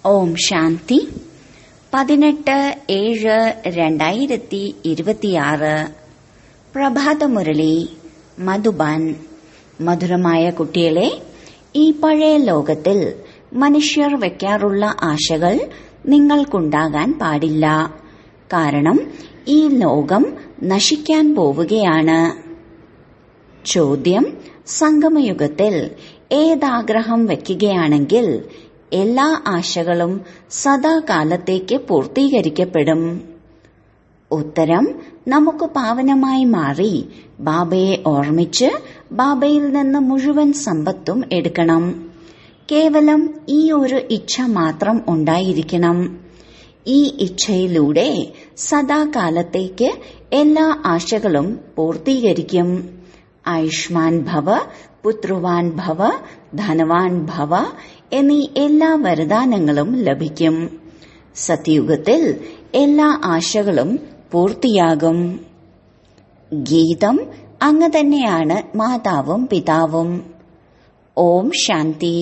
ഓം ശാന്തി പതിനെട്ട് ഏഴ് രണ്ടായിരത്തി ഇരുപത്തിയാറ് പ്രഭാതമുരളി മധുബാൻ മധുരമായ കുട്ടികളെ ഈ പഴയ ലോകത്തിൽ മനുഷ്യർ വയ്ക്കാറുള്ള ആശകൾ നിങ്ങൾക്കുണ്ടാകാൻ പാടില്ല കാരണം ഈ ലോകം നശിക്കാൻ പോവുകയാണ് ചോദ്യം സംഗമയുഗത്തിൽ ഏതാഗ്രഹം വയ്ക്കുകയാണെങ്കിൽ എല്ലാ ആശകളും സദാകാലത്തേക്ക് പൂർത്തീകരിക്കപ്പെടും ഉത്തരം നമുക്ക് പാവനമായി മാറി ബാബയെ ഓർമ്മിച്ച് ബാബയിൽ നിന്ന് മുഴുവൻ സമ്പത്തും എടുക്കണം കേവലം ഈ ഒരു ഇച്ഛ മാത്രം ഉണ്ടായിരിക്കണം ഈ ഇച്ഛയിലൂടെ സദാകാലത്തേക്ക് എല്ലാ ആശകളും പൂർത്തീകരിക്കും ആയുഷ്മാൻ ഭവ പുത്രുവാൻ ഭവ ധനവാൻ ഭവ എന്നീ എല്ലാ വരദാനങ്ങളും ലഭിക്കും സത്യുഗത്തിൽ എല്ലാ ആശകളും പൂർത്തിയാകും ഗീതം അങ്ങ് തന്നെയാണ് മാതാവും പിതാവും ഓം ശാന്തി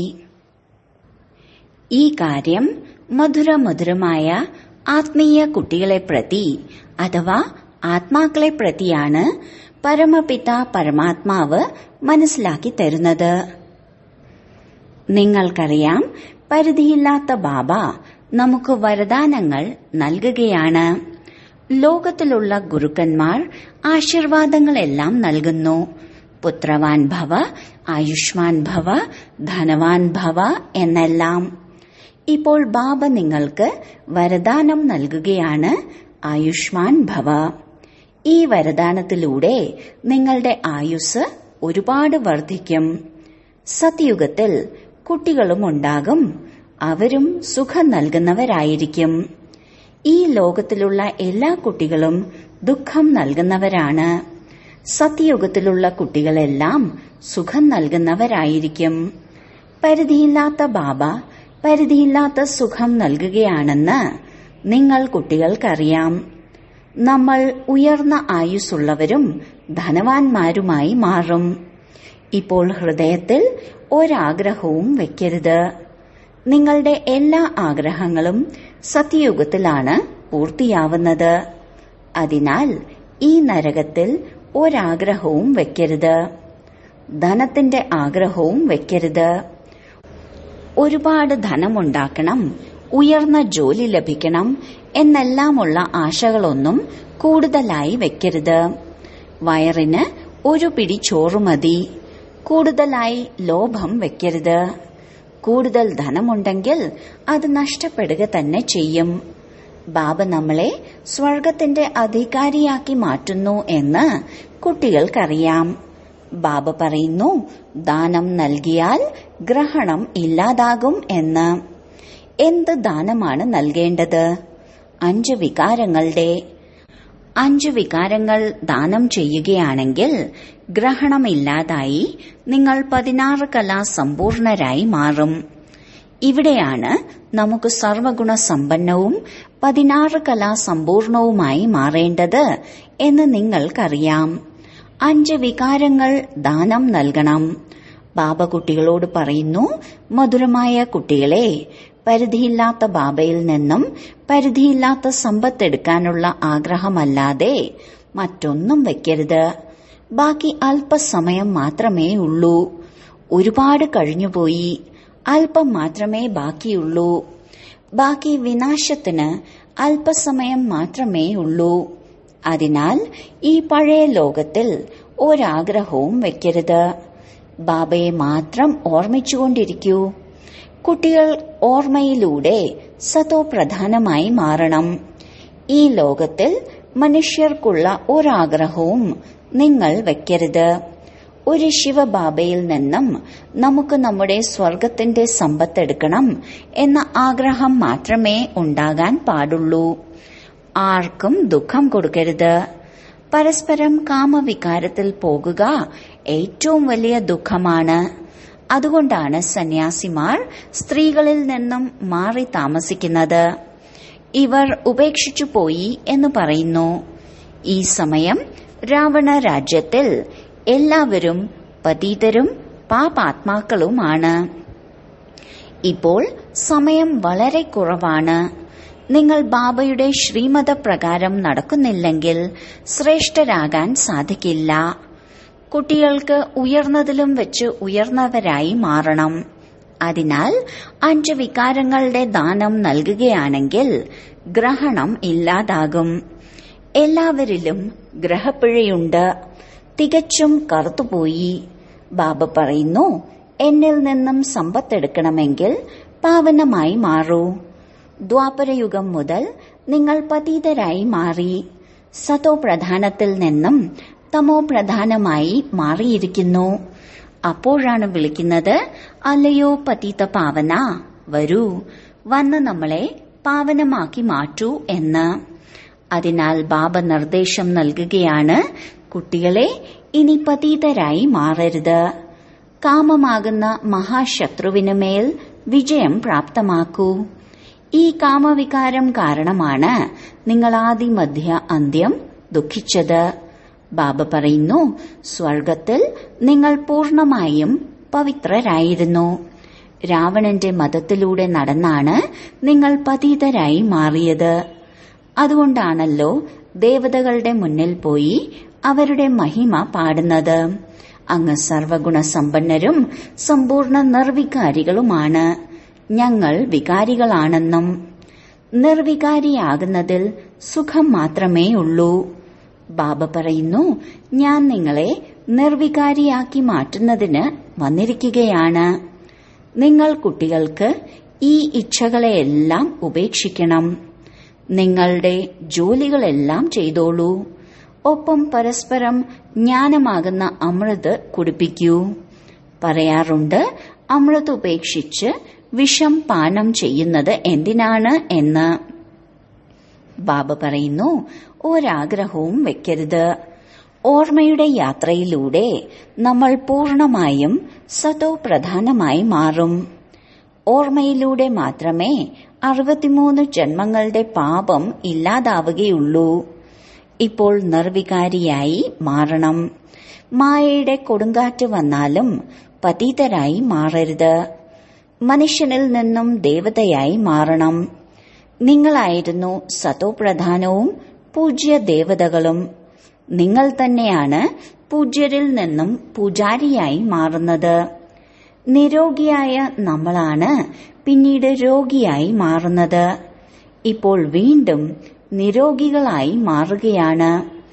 ഈ കാര്യം മധുരമധുരമായ ആത്മീയ കുട്ടികളെ പ്രതി അഥവാ ആത്മാക്കളെ പ്രതിയാണ് പരമപിത പരമാത്മാവ് മനസ്സിലാക്കി തരുന്നത് നിങ്ങൾക്കറിയാം പരിധിയില്ലാത്ത ബാബ നമുക്ക് വരദാനങ്ങൾ നൽകുകയാണ് ലോകത്തിലുള്ള ഗുരുക്കന്മാർ ആശീർവാദങ്ങളെല്ലാം നൽകുന്നു പുത്രവാൻ ഭവ ആയുഷ്മാൻ ഭവ ധനവാൻ ഭവ എന്നെല്ലാം ഇപ്പോൾ ബാബ നിങ്ങൾക്ക് വരദാനം നൽകുകയാണ് ആയുഷ്മാൻ ഭവ ഈ വരദാനത്തിലൂടെ നിങ്ങളുടെ ആയുസ് ഒരുപാട് വർദ്ധിക്കും സത്യുഗത്തിൽ കുട്ടികളും ഉണ്ടാകും അവരും സുഖം നൽകുന്നവരായിരിക്കും ഈ ലോകത്തിലുള്ള എല്ലാ കുട്ടികളും ദുഃഖം നൽകുന്നവരാണ് സത്യയുഗത്തിലുള്ള കുട്ടികളെല്ലാം സുഖം നൽകുന്നവരായിരിക്കും പരിധിയില്ലാത്ത ബാബ പരിധിയില്ലാത്ത സുഖം നൽകുകയാണെന്ന് നിങ്ങൾ കുട്ടികൾക്കറിയാം നമ്മൾ ഉയർന്ന ആയുസ്സുള്ളവരും ധനവാന്മാരുമായി മാറും ഇപ്പോൾ ഹൃദയത്തിൽ ഒരാഗ്രഹവും വെക്കരുത് നിങ്ങളുടെ എല്ലാ ആഗ്രഹങ്ങളും സത്യയുഗത്തിലാണ് പൂർത്തിയാവുന്നത് അതിനാൽ ഈ നരകത്തിൽ ഒരാഗ്രഹവും വെക്കരുത് ധനത്തിന്റെ ആഗ്രഹവും വെക്കരുത് ഒരുപാട് ധനമുണ്ടാക്കണം ഉയർന്ന ജോലി ലഭിക്കണം എന്നെല്ലാമുള്ള ആശകളൊന്നും കൂടുതലായി വെക്കരുത് വയറിന് ഒരു പിടി ചോറ് മതി കൂടുതലായി ലോഭം വെക്കരുത് കൂടുതൽ ധനമുണ്ടെങ്കിൽ അത് നഷ്ടപ്പെടുക തന്നെ ചെയ്യും ബാബ നമ്മളെ സ്വർഗത്തിന്റെ അധികാരിയാക്കി മാറ്റുന്നു എന്ന് കുട്ടികൾക്കറിയാം ബാബ പറയുന്നു ദാനം നൽകിയാൽ ഗ്രഹണം ഇല്ലാതാകും എന്ന് എന്ത് ദാനമാണ് നൽകേണ്ടത് അഞ്ച് വികാരങ്ങളുടെ അഞ്ച് വികാരങ്ങൾ ദാനം ചെയ്യുകയാണെങ്കിൽ ഗ്രഹണമില്ലാതായി നിങ്ങൾ പതിനാറ് കലാ സമ്പൂർണരായി മാറും ഇവിടെയാണ് നമുക്ക് സർവഗുണ സമ്പന്നവും പതിനാറ് കലാ സമ്പൂർണവുമായി മാറേണ്ടത് എന്ന് നിങ്ങൾക്കറിയാം അഞ്ച് വികാരങ്ങൾ ദാനം നൽകണം ബാബ കുട്ടികളോട് പറയുന്നു മധുരമായ കുട്ടികളെ പരിധിയില്ലാത്ത ബാബയിൽ നിന്നും പരിധിയില്ലാത്ത സമ്പത്തെടുക്കാനുള്ള ആഗ്രഹമല്ലാതെ മറ്റൊന്നും വെക്കരുത് ബാക്കി അല്പസമയം മാത്രമേ ഉള്ളൂ ഒരുപാട് കഴിഞ്ഞുപോയി അല്പം മാത്രമേ ബാക്കിയുള്ളൂ ബാക്കി വിനാശത്തിന് അല്പസമയം മാത്രമേ ഉള്ളൂ അതിനാൽ ഈ പഴയ ലോകത്തിൽ ഒരാഗ്രഹവും വെക്കരുത് ബാബയെ മാത്രം ഓർമ്മിച്ചുകൊണ്ടിരിക്കൂ കുട്ടികൾ ഓർമ്മയിലൂടെ സതോ പ്രധാനമായി മാറണം ഈ ലോകത്തിൽ മനുഷ്യർക്കുള്ള ഒരാഗ്രഹവും നിങ്ങൾ വെക്കരുത് ഒരു ശിവബാബയിൽ നിന്നും നമുക്ക് നമ്മുടെ സ്വർഗത്തിന്റെ സമ്പത്തെടുക്കണം എന്ന ആഗ്രഹം മാത്രമേ ഉണ്ടാകാൻ പാടുള്ളൂ ആർക്കും ദുഃഖം കൊടുക്കരുത് പരസ്പരം കാമവികാരത്തിൽ പോകുക ഏറ്റവും വലിയ ദുഃഖമാണ് അതുകൊണ്ടാണ് സന്യാസിമാർ സ്ത്രീകളിൽ നിന്നും മാറി താമസിക്കുന്നത് ഇവർ ഉപേക്ഷിച്ചു പോയി എന്ന് പറയുന്നു ഈ സമയം രാവണ രാജ്യത്തിൽ എല്ലാവരും പതീതരും പാപാത്മാക്കളുമാണ് ഇപ്പോൾ സമയം വളരെ കുറവാണ് നിങ്ങൾ ബാബയുടെ ശ്രീമത പ്രകാരം നടക്കുന്നില്ലെങ്കിൽ ശ്രേഷ്ഠരാകാൻ സാധിക്കില്ല കുട്ടികൾക്ക് ഉയർന്നതിലും വെച്ച് ഉയർന്നവരായി മാറണം അതിനാൽ അഞ്ച് വികാരങ്ങളുടെ ദാനം നൽകുകയാണെങ്കിൽ ഗ്രഹണം ഇല്ലാതാകും എല്ലാവരിലും ഗ്രഹപ്പിഴയുണ്ട് തികച്ചും കറുത്തുപോയി ബാബ പറയുന്നു എന്നിൽ നിന്നും സമ്പത്തെടുക്കണമെങ്കിൽ പാവനമായി മാറൂ ദ്വാപരയുഗം മുതൽ നിങ്ങൾ പതീതരായി മാറി സതോ പ്രധാനത്തിൽ നിന്നും തമോ പ്രധാനമായി മാറിയിരിക്കുന്നു അപ്പോഴാണ് വിളിക്കുന്നത് അല്ലയോ പതീത പാവന വരൂ വന്ന് നമ്മളെ പാവനമാക്കി മാറ്റൂ എന്ന് അതിനാൽ ബാബ നിർദ്ദേശം നൽകുകയാണ് കുട്ടികളെ ഇനി പതീതരായി മാറരുത് കാമമാകുന്ന മഹാശത്രുവിന് മേൽ വിജയം പ്രാപ്തമാക്കൂ ഈ കാമവികാരം കാരണമാണ് നിങ്ങൾ ആദിമധ്യ അന്ത്യം ദുഃഖിച്ചത് ബാബ പറയുന്നു സ്വർഗത്തിൽ നിങ്ങൾ പൂർണമായും പവിത്രരായിരുന്നു രാവണന്റെ മതത്തിലൂടെ നടന്നാണ് നിങ്ങൾ പതീതരായി മാറിയത് അതുകൊണ്ടാണല്ലോ ദേവതകളുടെ മുന്നിൽ പോയി അവരുടെ മഹിമ പാടുന്നത് അങ്ങ് സർവഗുണസമ്പന്നരും സമ്പൂർണ്ണ നിർവികാരികളുമാണ് ഞങ്ങൾ വികാരികളാണെന്നും നിർവികാരിയാകുന്നതിൽ സുഖം മാത്രമേ ഉള്ളൂ ബാബ പറയുന്നു ഞാൻ നിങ്ങളെ നിർവികാരിയാക്കി മാറ്റുന്നതിന് വന്നിരിക്കുകയാണ് നിങ്ങൾ കുട്ടികൾക്ക് ഈ ഇച്ഛകളെയെല്ലാം ഉപേക്ഷിക്കണം നിങ്ങളുടെ ജോലികളെല്ലാം ചെയ്തോളൂ ഒപ്പം പരസ്പരം ജ്ഞാനമാകുന്ന അമൃത് കുടിപ്പിക്കൂ പറയാറുണ്ട് അമൃത് ഉപേക്ഷിച്ച് വിഷം പാനം ചെയ്യുന്നത് എന്തിനാണ് എന്ന് ബാബ പറയുന്നു ഒരാഗ്രഹവും വെക്കരുത് ഓർമ്മയുടെ യാത്രയിലൂടെ നമ്മൾ പൂർണമായും സതോ പ്രധാനമായി മാറും ഓർമ്മയിലൂടെ മാത്രമേ അറുപത്തിമൂന്ന് ജന്മങ്ങളുടെ പാപം ഇല്ലാതാവുകയുള്ളൂ ഇപ്പോൾ നിർവികാരിയായി മാറണം മായയുടെ കൊടുങ്കാറ്റ് വന്നാലും പതീതരായി മാറരുത് മനുഷ്യനിൽ നിന്നും ദേവതയായി മാറണം നിങ്ങളായിരുന്നു സതോപ്രധാനവും പൂജ്യ ദേവതകളും നിങ്ങൾ തന്നെയാണ് പൂജ്യരിൽ നിന്നും പൂജാരിയായി മാറുന്നത് നിരോഗിയായ നമ്മളാണ് പിന്നീട് രോഗിയായി മാറുന്നത് ഇപ്പോൾ വീണ്ടും നിരോഗികളായി മാറുകയാണ്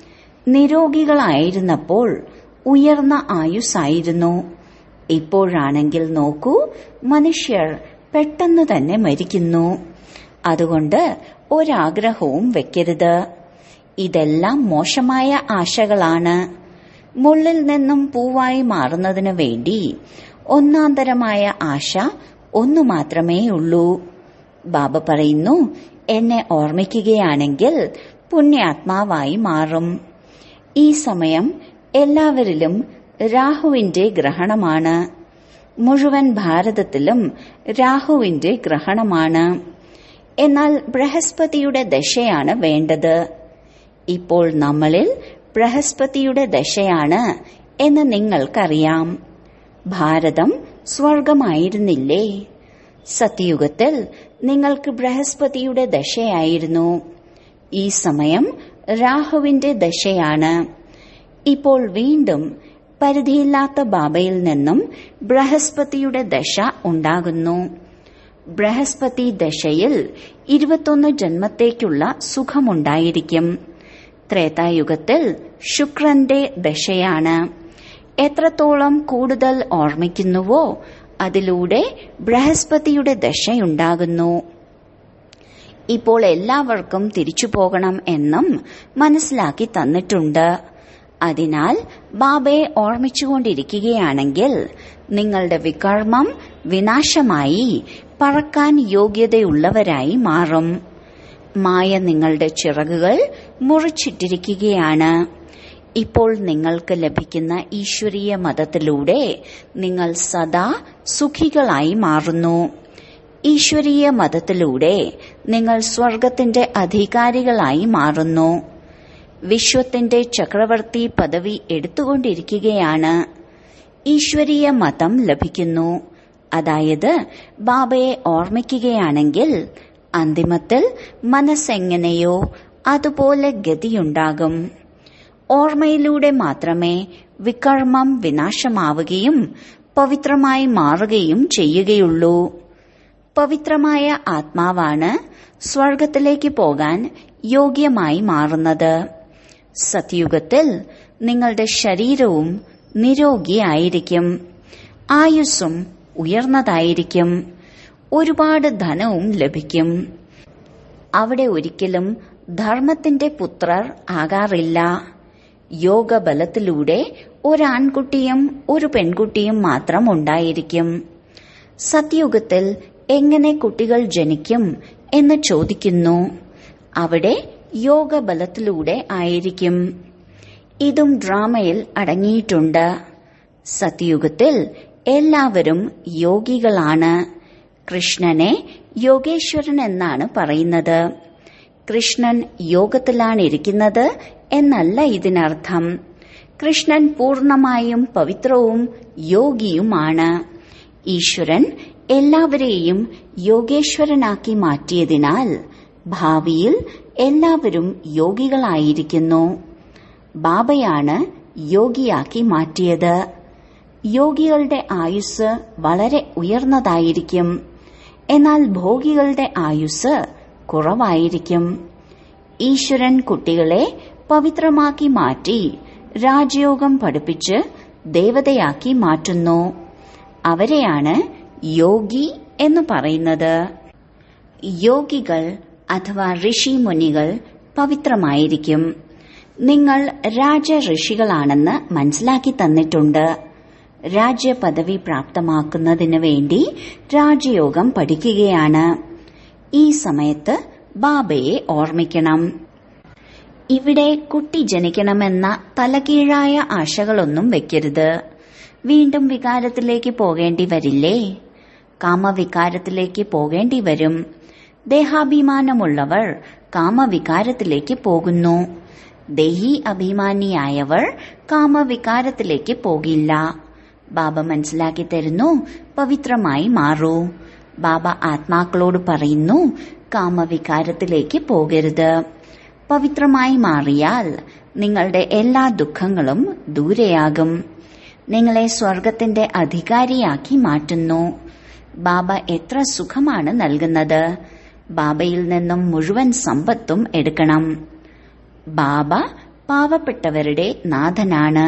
നിരോഗികളായിരുന്നപ്പോൾ ഉയർന്ന ആയുസ്സായിരുന്നു ഇപ്പോഴാണെങ്കിൽ നോക്കൂ മനുഷ്യർ പെട്ടെന്ന് തന്നെ മരിക്കുന്നു അതുകൊണ്ട് ഒരാഗ്രഹവും വെക്കരുത് ഇതെല്ലാം മോശമായ ആശകളാണ് മുള്ളിൽ നിന്നും പൂവായി മാറുന്നതിനു വേണ്ടി ഒന്നാന്തരമായ ആശ ഒന്നു മാത്രമേ ഉള്ളൂ ബാബ പറയുന്നു എന്നെ ഓർമ്മിക്കുകയാണെങ്കിൽ പുണ്യാത്മാവായി മാറും ഈ സമയം എല്ലാവരിലും രാഹുവിന്റെ ഗ്രഹണമാണ് മുഴുവൻ ഭാരതത്തിലും രാഹുവിന്റെ ഗ്രഹണമാണ് എന്നാൽ ബൃഹസ്പതിയുടെ ദശയാണ് വേണ്ടത് ഇപ്പോൾ നമ്മളിൽ ബൃഹസ്പതിയുടെ ദശയാണ് എന്ന് നിങ്ങൾക്കറിയാം ഭാരതം സ്വർഗമായിരുന്നില്ലേ സത്യയുഗത്തിൽ നിങ്ങൾക്ക് ബൃഹസ്പതിയുടെ ദശയായിരുന്നു ഈ സമയം രാഹുവിന്റെ ദശയാണ് ഇപ്പോൾ വീണ്ടും പരിധിയില്ലാത്ത ബാബയിൽ നിന്നും ബൃഹസ്പതിയുടെ ദശ ഉണ്ടാകുന്നു ബൃഹസ്പതി ദശയിൽ ഇരുപത്തൊന്ന് ജന്മത്തേക്കുള്ള സുഖമുണ്ടായിരിക്കും ത്രേതായുഗത്തിൽ ശുക്രന്റെ ദശയാണ് എത്രത്തോളം കൂടുതൽ ഓർമ്മിക്കുന്നുവോ അതിലൂടെ ബൃഹസ്പതിയുടെ ദശയുണ്ടാകുന്നു ഇപ്പോൾ എല്ലാവർക്കും തിരിച്ചു പോകണം എന്നും മനസ്സിലാക്കി തന്നിട്ടുണ്ട് അതിനാൽ ബാബയെ ഓർമ്മിച്ചുകൊണ്ടിരിക്കുകയാണെങ്കിൽ നിങ്ങളുടെ വികർമ്മം വിനാശമായി പറക്കാൻ യോഗ്യതയുള്ളവരായി മാറും മായ നിങ്ങളുടെ ചിറകുകൾ മുറിച്ചിട്ടിരിക്കുകയാണ് ഇപ്പോൾ നിങ്ങൾക്ക് ലഭിക്കുന്ന ഈശ്വരീയ മതത്തിലൂടെ നിങ്ങൾ സദാ സുഖികളായി മാറുന്നു ഈശ്വരീയ മതത്തിലൂടെ നിങ്ങൾ സ്വർഗത്തിന്റെ അധികാരികളായി മാറുന്നു വിശ്വത്തിന്റെ ചക്രവർത്തി പദവി എടുത്തുകൊണ്ടിരിക്കുകയാണ് ഈശ്വരീയ മതം ലഭിക്കുന്നു അതായത് ബാബയെ ഓർമ്മിക്കുകയാണെങ്കിൽ അന്തിമത്തിൽ മനസ്സെങ്ങനെയോ അതുപോലെ ഗതിയുണ്ടാകും ഓർമ്മയിലൂടെ മാത്രമേ വികർമ്മം വിനാശമാവുകയും പവിത്രമായി മാറുകയും ചെയ്യുകയുള്ളൂ പവിത്രമായ ആത്മാവാണ് സ്വർഗത്തിലേക്ക് പോകാൻ യോഗ്യമായി മാറുന്നത് സത്യുഗത്തിൽ നിങ്ങളുടെ ശരീരവും നിരോഗിയായിരിക്കും ആയുസ്സും ഉയർന്നതായിരിക്കും ഒരുപാട് ധനവും ലഭിക്കും അവിടെ ഒരിക്കലും ധർമ്മത്തിന്റെ പുത്രർ ആകാറില്ല യോഗബലത്തിലൂടെ ഒരാൺകുട്ടിയും ഒരു പെൺകുട്ടിയും മാത്രം ഉണ്ടായിരിക്കും സത്യുഗത്തിൽ എങ്ങനെ കുട്ടികൾ ജനിക്കും എന്ന് ചോദിക്കുന്നു അവിടെ യോഗബലത്തിലൂടെ ആയിരിക്കും ഇതും ഡ്രാമയിൽ അടങ്ങിയിട്ടുണ്ട് സത്യുഗത്തിൽ എല്ലാവരും യോഗികളാണ് കൃഷ്ണനെ യോഗേശ്വരൻ എന്നാണ് പറയുന്നത് കൃഷ്ണൻ യോഗത്തിലാണ് ഇരിക്കുന്നത് എന്നല്ല ഇതിനർത്ഥം കൃഷ്ണൻ പൂർണമായും പവിത്രവും യോഗിയുമാണ് ഈശ്വരൻ എല്ലാവരെയും യോഗേശ്വരനാക്കി മാറ്റിയതിനാൽ ഭാവിയിൽ എല്ലാവരും യോഗികളായിരിക്കുന്നു ബാബയാണ് യോഗിയാക്കി മാറ്റിയത് യോഗികളുടെ ആയുസ് വളരെ ഉയർന്നതായിരിക്കും എന്നാൽ ഭോഗികളുടെ ആയുസ് കുറവായിരിക്കും ഈശ്വരൻ കുട്ടികളെ പവിത്രമാക്കി മാറ്റി രാജയോഗം പഠിപ്പിച്ച് ദേവതയാക്കി മാറ്റുന്നു അവരെയാണ് യോഗി എന്ന് പറയുന്നത് യോഗികൾ അഥവാ ഋഷി മുനികൾ പവിത്രമായിരിക്കും നിങ്ങൾ രാജ ഋഷികളാണെന്ന് മനസ്സിലാക്കി തന്നിട്ടുണ്ട് രാജ്യപദവി പ്രാപ്തമാക്കുന്നതിന് വേണ്ടി രാജയോഗം പഠിക്കുകയാണ് ഈ സമയത്ത് ബാബയെ ഓർമ്മിക്കണം ഇവിടെ കുട്ടി ജനിക്കണമെന്ന തലകീഴായ ആശകളൊന്നും വെക്കരുത് വീണ്ടും വികാരത്തിലേക്ക് പോകേണ്ടി വരില്ലേ കാമവികാരത്തിലേക്ക് പോകേണ്ടി വരും ദേഹാഭിമാനമുള്ളവർ കാമവികാരത്തിലേക്ക് പോകുന്നു ദേഹി അഭിമാനിയായവർ കാമവികാരത്തിലേക്ക് പോകില്ല ബാബ മനസ്സിലാക്കി തരുന്നു പവിത്രമായി മാറൂ ബാബ ആത്മാക്കളോട് പറയുന്നു കാമവികാരത്തിലേക്ക് പോകരുത് പവിത്രമായി മാറിയാൽ നിങ്ങളുടെ എല്ലാ ദുഃഖങ്ങളും ദൂരെയാകും നിങ്ങളെ സ്വർഗത്തിന്റെ അധികാരിയാക്കി മാറ്റുന്നു ബാബ എത്ര സുഖമാണ് നൽകുന്നത് ബാബയിൽ നിന്നും മുഴുവൻ സമ്പത്തും എടുക്കണം ബാബ പാവപ്പെട്ടവരുടെ നാഥനാണ്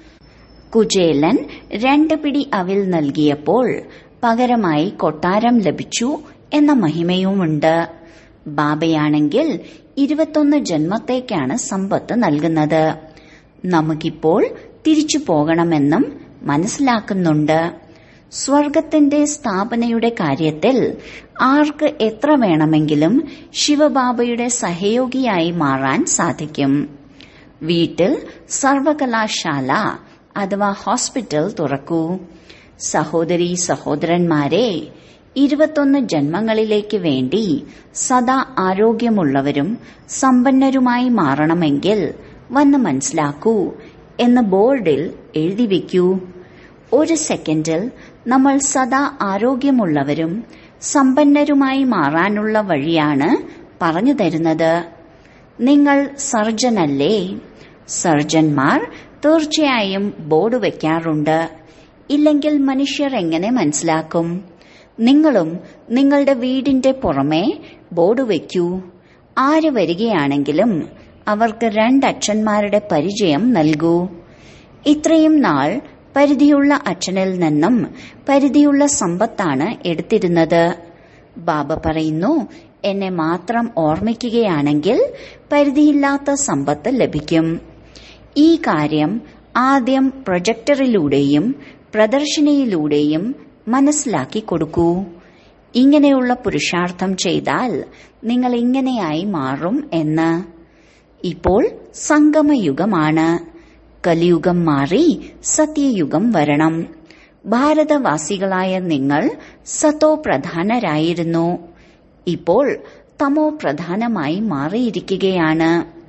കുചേലൻ രണ്ട് പിടി അവിൽ നൽകിയപ്പോൾ പകരമായി കൊട്ടാരം ലഭിച്ചു എന്ന മഹിമയുമുണ്ട് ബാബയാണെങ്കിൽ ഇരുപത്തൊന്ന് ജന്മത്തേക്കാണ് സമ്പത്ത് നൽകുന്നത് നമുക്കിപ്പോൾ തിരിച്ചു പോകണമെന്നും മനസ്സിലാക്കുന്നുണ്ട് സ്വർഗത്തിന്റെ സ്ഥാപനയുടെ കാര്യത്തിൽ ആർക്ക് എത്ര വേണമെങ്കിലും ശിവബാബയുടെ സഹയോഗിയായി മാറാൻ സാധിക്കും വീട്ടിൽ സർവകലാശാല അഥവാ ഹോസ്പിറ്റൽ തുറക്കൂ സഹോദരി സഹോദരന്മാരെ ഇരുപത്തൊന്ന് ജന്മങ്ങളിലേക്ക് വേണ്ടി സദാ ആരോഗ്യമുള്ളവരും സമ്പന്നരുമായി മാറണമെങ്കിൽ വന്ന് മനസ്സിലാക്കൂ എന്ന് ബോർഡിൽ എഴുതി വെക്കൂ ഒരു സെക്കൻഡിൽ നമ്മൾ സദാ ആരോഗ്യമുള്ളവരും സമ്പന്നരുമായി മാറാനുള്ള വഴിയാണ് പറഞ്ഞു തരുന്നത് നിങ്ങൾ സർജനല്ലേ സർജന്മാർ തീർച്ചയായും ബോർഡ് വെക്കാറുണ്ട് ഇല്ലെങ്കിൽ മനുഷ്യർ എങ്ങനെ മനസ്സിലാക്കും നിങ്ങളും നിങ്ങളുടെ വീടിന്റെ പുറമെ ബോർഡ് വെക്കൂ ആര് വരികയാണെങ്കിലും അവർക്ക് രണ്ടച്ഛന്മാരുടെ പരിചയം നൽകൂ ഇത്രയും നാൾ പരിധിയുള്ള അച്ഛനിൽ നിന്നും പരിധിയുള്ള സമ്പത്താണ് എടുത്തിരുന്നത് ബാബ പറയുന്നു എന്നെ മാത്രം ഓർമ്മിക്കുകയാണെങ്കിൽ പരിധിയില്ലാത്ത സമ്പത്ത് ലഭിക്കും ഈ കാര്യം ആദ്യം പ്രൊജക്ടറിലൂടെയും പ്രദർശനയിലൂടെയും മനസ്സിലാക്കി കൊടുക്കൂ ഇങ്ങനെയുള്ള പുരുഷാർത്ഥം ചെയ്താൽ നിങ്ങൾ ഇങ്ങനെയായി മാറും എന്ന് ഇപ്പോൾ സംഗമയുഗമാണ് കലിയുഗം മാറി സത്യയുഗം വരണം ഭാരതവാസികളായ നിങ്ങൾ സത്തോ പ്രധാനരായിരുന്നു ഇപ്പോൾ തമോ പ്രധാനമായി മാറിയിരിക്കുകയാണ്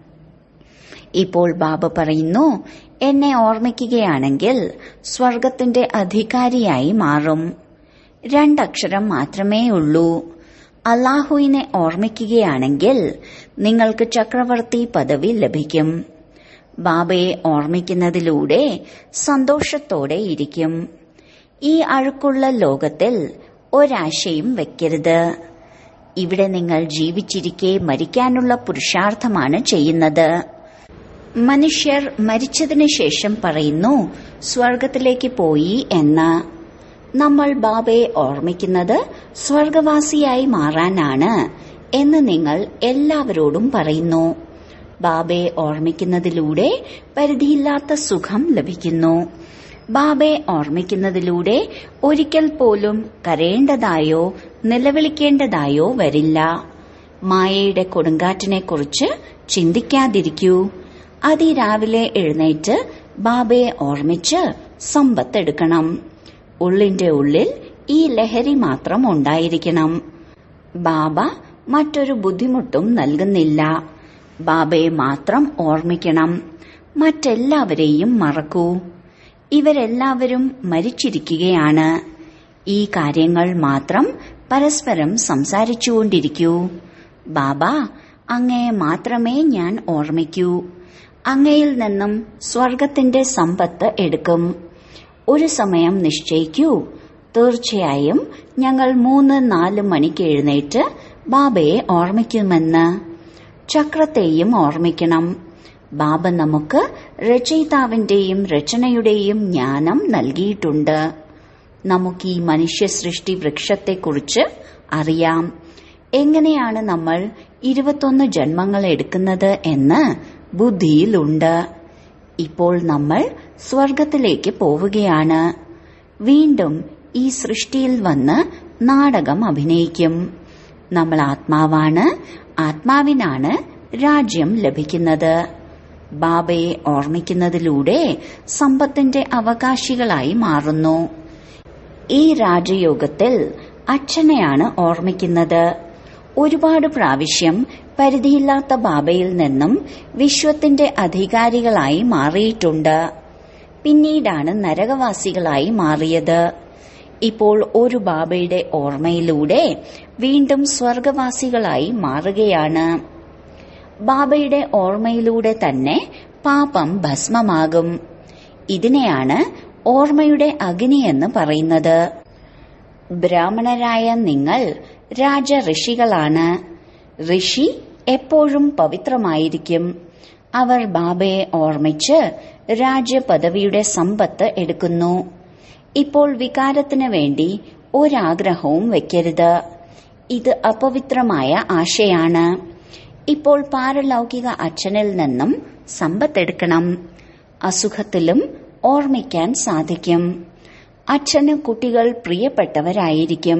ഇപ്പോൾ ബാബ പറയുന്നു എന്നെ ഓർമ്മിക്കുകയാണെങ്കിൽ സ്വർഗത്തിന്റെ അധികാരിയായി മാറും രണ്ടക്ഷരം മാത്രമേ ഉള്ളൂ അള്ളാഹുവിനെ ഓർമ്മിക്കുകയാണെങ്കിൽ നിങ്ങൾക്ക് ചക്രവർത്തി പദവി ലഭിക്കും ബാബയെ ഓർമ്മിക്കുന്നതിലൂടെ സന്തോഷത്തോടെ ഇരിക്കും ഈ അഴുക്കുള്ള ലോകത്തിൽ ഒരാശയും വെക്കരുത് ഇവിടെ നിങ്ങൾ ജീവിച്ചിരിക്കെ മരിക്കാനുള്ള പുരുഷാർത്ഥമാണ് ചെയ്യുന്നത് മനുഷ്യർ മരിച്ചതിനു ശേഷം പറയുന്നു സ്വർഗത്തിലേക്ക് പോയി എന്ന് നമ്മൾ ബാബയെ ഓർമ്മിക്കുന്നത് സ്വർഗവാസിയായി മാറാനാണ് എന്ന് നിങ്ങൾ എല്ലാവരോടും പറയുന്നു ബാബയെ ഓർമ്മിക്കുന്നതിലൂടെ പരിധിയില്ലാത്ത സുഖം ലഭിക്കുന്നു ബാബയെ ഓർമ്മിക്കുന്നതിലൂടെ ഒരിക്കൽ പോലും കരയേണ്ടതായോ നിലവിളിക്കേണ്ടതായോ വരില്ല മായയുടെ കൊടുങ്കാറ്റിനെക്കുറിച്ച് ചിന്തിക്കാതിരിക്കൂ അതിരാവിലെ എഴുന്നേറ്റ് ബാബയെ ഓർമ്മിച്ച് സമ്പത്തെടുക്കണം ഉള്ളിന്റെ ഉള്ളിൽ ഈ ലഹരി മാത്രം ഉണ്ടായിരിക്കണം ബാബ മറ്റൊരു ബുദ്ധിമുട്ടും നൽകുന്നില്ല ബാബയെ മാത്രം ഓർമ്മിക്കണം മറ്റെല്ലാവരെയും മറക്കൂ ഇവരെല്ലാവരും മരിച്ചിരിക്കുകയാണ് ഈ കാര്യങ്ങൾ മാത്രം പരസ്പരം സംസാരിച്ചുകൊണ്ടിരിക്കൂ ബാബ അങ്ങയെ മാത്രമേ ഞാൻ ഓർമ്മിക്കൂ അങ്ങയിൽ നിന്നും സ്വർഗത്തിന്റെ സമ്പത്ത് എടുക്കും ഒരു സമയം നിശ്ചയിക്കൂ തീർച്ചയായും ഞങ്ങൾ മൂന്ന് നാല് മണിക്ക് എഴുന്നേറ്റ് ബാബയെ ഓർമ്മിക്കുമെന്ന് ചക്രത്തെയും ഓർമ്മിക്കണം ബാബ നമുക്ക് രചയിതാവിന്റെയും രചനയുടെയും ജ്ഞാനം നൽകിയിട്ടുണ്ട് നമുക്ക് ഈ മനുഷ്യ സൃഷ്ടി വൃക്ഷത്തെക്കുറിച്ച് അറിയാം എങ്ങനെയാണ് നമ്മൾ ഇരുപത്തൊന്ന് ജന്മങ്ങൾ എടുക്കുന്നത് എന്ന് ബുദ്ധിയിലുണ്ട് ഇപ്പോൾ നമ്മൾ സ്വർഗത്തിലേക്ക് പോവുകയാണ് വീണ്ടും ഈ സൃഷ്ടിയിൽ വന്ന് നാടകം അഭിനയിക്കും നമ്മൾ ആത്മാവാണ് ആത്മാവിനാണ് രാജ്യം ലഭിക്കുന്നത് ബാബയെ ഓർമ്മിക്കുന്നതിലൂടെ സമ്പത്തിന്റെ അവകാശികളായി മാറുന്നു ഈ രാജയോഗത്തിൽ അച്ഛനെയാണ് ഓർമ്മിക്കുന്നത് ഒരുപാട് പ്രാവശ്യം പരിധിയില്ലാത്ത ബാബയിൽ നിന്നും വിശ്വത്തിന്റെ അധികാരികളായി മാറിയിട്ടുണ്ട് പിന്നീടാണ് നരകവാസികളായി മാറിയത് ഇപ്പോൾ ഒരു ബാബയുടെ ഓർമ്മയിലൂടെ വീണ്ടും സ്വർഗവാസികളായി മാറുകയാണ് ബാബയുടെ ഓർമ്മയിലൂടെ തന്നെ പാപം ഭസ്മമാകും ഇതിനെയാണ് ഓർമ്മയുടെ അഗ്നി എന്ന് പറയുന്നത് ബ്രാഹ്മണരായ നിങ്ങൾ രാജ ഋഷികളാണ് ഋഷി എപ്പോഴും പവിത്രമായിരിക്കും അവർ ബാബയെ ഓർമ്മിച്ച് രാജ്യപദവിയുടെ സമ്പത്ത് എടുക്കുന്നു ഇപ്പോൾ വികാരത്തിന് വേണ്ടി ഒരാഗ്രഹവും വെക്കരുത് ഇത് അപവിത്രമായ ആശയാണ് ഇപ്പോൾ പാരലൗകിക അച്ഛനിൽ നിന്നും സമ്പത്തെടുക്കണം അസുഖത്തിലും ഓർമ്മിക്കാൻ സാധിക്കും അച്ഛന് കുട്ടികൾ പ്രിയപ്പെട്ടവരായിരിക്കും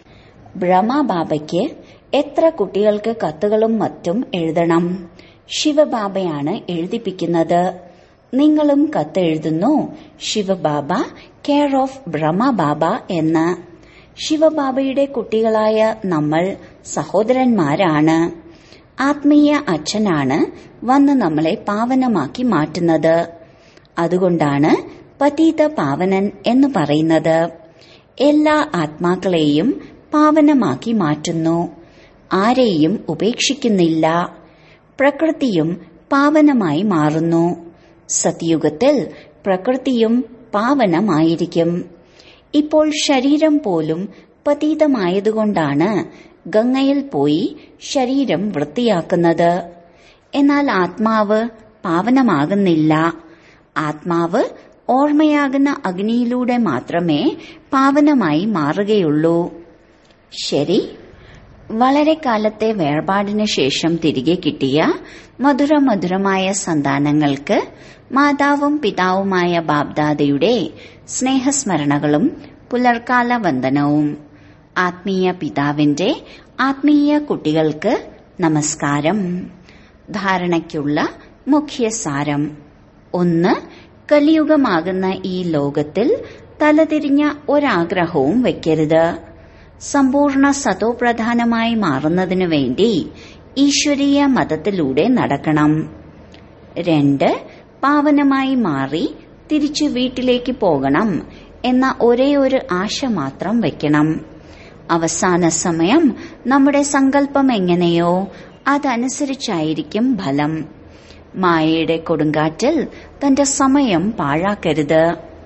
ബ്രഹ്മബാബയ്ക്ക് എത്ര കുട്ടികൾക്ക് കത്തുകളും മറ്റും എഴുതണം ശിവബാബയാണ് എഴുതിപ്പിക്കുന്നത് നിങ്ങളും കത്തെഴുതുന്നു ശിവബാബ കെയർ ഓഫ് ബ്രഹ്മബാബ എന്ന് ശിവബാബയുടെ കുട്ടികളായ നമ്മൾ സഹോദരന്മാരാണ് ആത്മീയ അച്ഛനാണ് വന്ന് നമ്മളെ പാവനമാക്കി മാറ്റുന്നത് അതുകൊണ്ടാണ് പതീത പാവനൻ എന്ന് പറയുന്നത് എല്ലാ ആത്മാക്കളെയും പാവനമാക്കി മാറ്റുന്നു ആരെയും ഉപേക്ഷിക്കുന്നില്ല പ്രകൃതിയും പാവനമായി മാറുന്നു സത്യുഗത്തിൽ പ്രകൃതിയും പാവനമായിരിക്കും ഇപ്പോൾ ശരീരം പോലും പതീതമായതുകൊണ്ടാണ് ഗംഗയിൽ പോയി ശരീരം വൃത്തിയാക്കുന്നത് എന്നാൽ ആത്മാവ് പാവനമാകുന്നില്ല ആത്മാവ് ഓർമ്മയാകുന്ന അഗ്നിയിലൂടെ മാത്രമേ പാവനമായി മാറുകയുള്ളൂ ശരി വളരെ കാലത്തെ വേർപാടിന് ശേഷം തിരികെ കിട്ടിയ മധുര മധുരമായ സന്താനങ്ങൾക്ക് മാതാവും പിതാവുമായ ബാബ്ദാദയുടെ സ്നേഹസ്മരണകളും പുലർക്കാല വന്ദനവും ആത്മീയ പിതാവിന്റെ ആത്മീയ കുട്ടികൾക്ക് നമസ്കാരം ധാരണയ്ക്കുള്ള മുഖ്യസാരം ഒന്ന് കലിയുഗമാകുന്ന ഈ ലോകത്തിൽ തലതിരിഞ്ഞ ഒരാഗ്രഹവും വെക്കരുത് സമ്പൂർണ്ണ സതോപ്രധാനമായി മാറുന്നതിനു വേണ്ടി ഈശ്വരീയ മതത്തിലൂടെ നടക്കണം രണ്ട് പാവനമായി മാറി തിരിച്ചു വീട്ടിലേക്ക് പോകണം എന്ന ഒരേ ഒരു ആശ മാത്രം വയ്ക്കണം അവസാന സമയം നമ്മുടെ സങ്കല്പം എങ്ങനെയോ അതനുസരിച്ചായിരിക്കും ഫലം മായയുടെ കൊടുങ്കാറ്റിൽ തന്റെ സമയം പാഴാക്കരുത്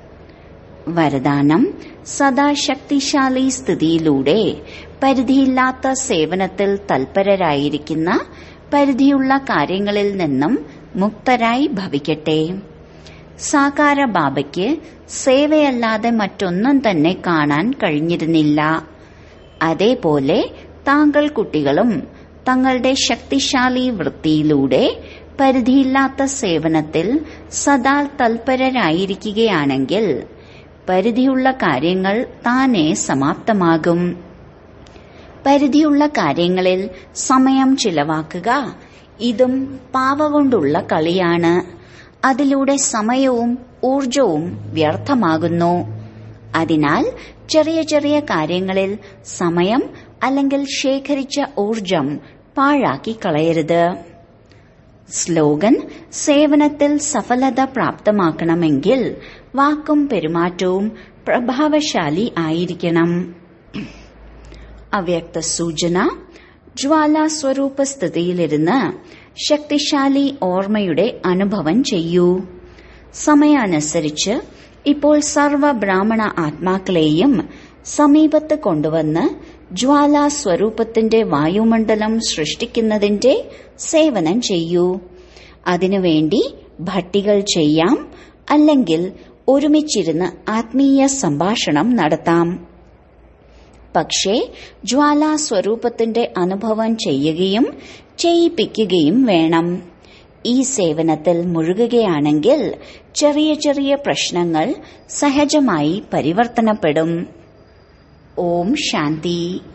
വരദാനം സദാ ശക്തിശാലി സ്ഥിതിയിലൂടെ പരിധിയില്ലാത്ത സേവനത്തിൽ തൽപരരായിരിക്കുന്ന പരിധിയുള്ള കാര്യങ്ങളിൽ നിന്നും മുക്തരായി ഭവിക്കട്ടെ സാകാര ബാബയ്ക്ക് സേവയല്ലാതെ മറ്റൊന്നും തന്നെ കാണാൻ കഴിഞ്ഞിരുന്നില്ല അതേപോലെ താങ്കൾ കുട്ടികളും തങ്ങളുടെ ശക്തിശാലി വൃത്തിയിലൂടെ പരിധിയില്ലാത്ത സേവനത്തിൽ സദാ തൽപരരായിരിക്കുകയാണെങ്കിൽ പരിധിയുള്ള കാര്യങ്ങൾ താനെ സമാപ്തമാകും പരിധിയുള്ള കാര്യങ്ങളിൽ സമയം ചിലവാക്കുക ഇതും പാവ കൊണ്ടുള്ള കളിയാണ് അതിലൂടെ സമയവും ഊർജവും വ്യർത്ഥമാകുന്നു അതിനാൽ ചെറിയ ചെറിയ കാര്യങ്ങളിൽ സമയം അല്ലെങ്കിൽ ശേഖരിച്ച ഊർജം പാഴാക്കി കളയരുത് സ്ലോഗൻ സേവനത്തിൽ സഫലത പ്രാപ്തമാക്കണമെങ്കിൽ വാക്കും പെരുമാറ്റവും പ്രഭാവശാലി ആയിരിക്കണം അവ്യക്ത സൂചന ജ്വാല സ്വരൂപ സ്ഥിതിയിലിരുന്ന് ശക്തിശാലി ഓർമ്മയുടെ അനുഭവം ചെയ്യൂ സമയാനുസരിച്ച് ഇപ്പോൾ സർവ ബ്രാഹ്മണ ആത്മാക്കളെയും സമീപത്ത് കൊണ്ടുവന്ന് ജ്വാല സ്വരൂപത്തിന്റെ വായുമണ്ഡലം സൃഷ്ടിക്കുന്നതിന്റെ സേവനം ചെയ്യൂ അതിനുവേണ്ടി ഭട്ടികൾ ചെയ്യാം അല്ലെങ്കിൽ ഒരുമിച്ചിരുന്ന് ആത്മീയ സംഭാഷണം നടത്താം പക്ഷേ ജ്വാല സ്വരൂപത്തിന്റെ അനുഭവം ചെയ്യുകയും ചെയ്യിപ്പിക്കുകയും വേണം ഈ സേവനത്തിൽ മുഴുകുകയാണെങ്കിൽ ചെറിയ ചെറിയ പ്രശ്നങ്ങൾ സഹജമായി പരിവർത്തനപ്പെടും ഓം ശാന്തി